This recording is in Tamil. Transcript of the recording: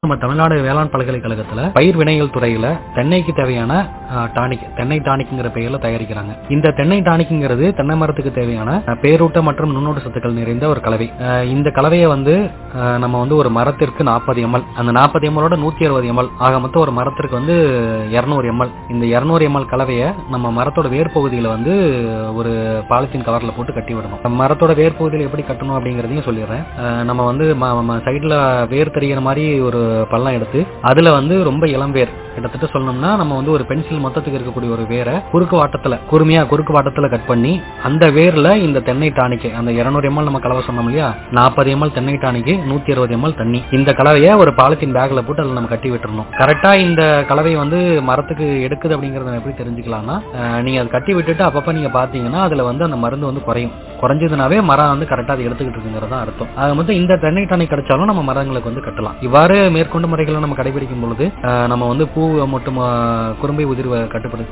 நம்ம தமிழ்நாடு வேளாண் பல்கலைக்கழகத்துல பயிர் வினைகள் துறையில தென்னைக்கு தேவையான டானிக் தென்னை டானிக்ங்கிற பெயர்ல தயாரிக்கிறாங்க இந்த தென்னை டானிக்ங்கிறது தென்னை மரத்துக்கு தேவையான அஹ், பேரூட்ட மற்றும் நுண்ணூட்ட சத்துக்கள் நிறைந்த ஒரு கலவை அஹ், இந்த கலவையை வந்து அஹ், நம்ம வந்து ஒரு மரத்திற்கு நாற்பது எம்எல் அந்த நாற்பது எம்எலோட நூத்தி அறுபது எம்எல் ஆக மொத்தம் ஒரு மரத்திற்கு வந்து இருநூறு எம்எல் இந்த இருநூறு எம்எல் கலவையை நம்ம மரத்தோட வேர் பகுதியில வந்து ஒரு பாலித்தீன் கவர்ல போட்டு கட்டி விடணும் நம்ம மரத்தோட வேர் பகுதியில எப்படி கட்டணும் அப்படிங்கறதையும் சொல்லிடுறேன் அஹ், நம்ம வந்து சைடுல வேர் தெரிகிற மாதிரி ஒரு பள்ளம் எடுத்து அதுல வந்து ரொம்ப இளம் வேர் கிட்டத்தட்ட சொல்லணும்னா நம்ம வந்து ஒரு பென்சில் மொத்தத்துக்கு இருக்கக்கூடிய ஒரு வேரை குறுக்கு வாட்டத்துல குறுமையா குறுக்கு வாட்டத்துல கட் பண்ணி அந்த வேர்ல இந்த தென்னை டானிக்கு அந்த 200 எம்எல் நம்ம கலவை சொன்னோம் இல்லையா நாற்பது எம்எல் தென்னை டானிக்கு நூத்தி அறுபது எம்எல் தண்ணி இந்த கலவையை ஒரு பாலித்தீன் பேக்ல போட்டு அதில் நம்ம கட்டி விட்டுறணும் கரெக்டா இந்த கலவை வந்து மரத்துக்கு எடுக்குது அப்படிங்கறத நம்ம எப்படி தெரிஞ்சுக்கலாம்னா அஹ், நீங்க அதை கட்டி விட்டுட்டு அப்பப்ப நீங்க பாத்தீங்கன்னா அதுல வந்து அந்த மருந்து வந்து குறையும் குறைஞ்சதுனாவே மரம் வந்து கரெக்டா அதை எடுத்துக்கிட்டு இருக்குங்கிறது தான் அர்த்தம் அது மொத்தம் இந்த தென்னை டானிக் கிடைச்சாலும் நம்ம மரங்களுக்கு வந்து கட்டலாம் இவ்வாறு மேற்கொண்டு முறைகளை நம்ம கடைபிடிக்கும் பொழுது அஹ், நம்ம வந்து பூ மற்றும் அஹ், குறும்பை உதிர்வை கட்டுப்படுத்தி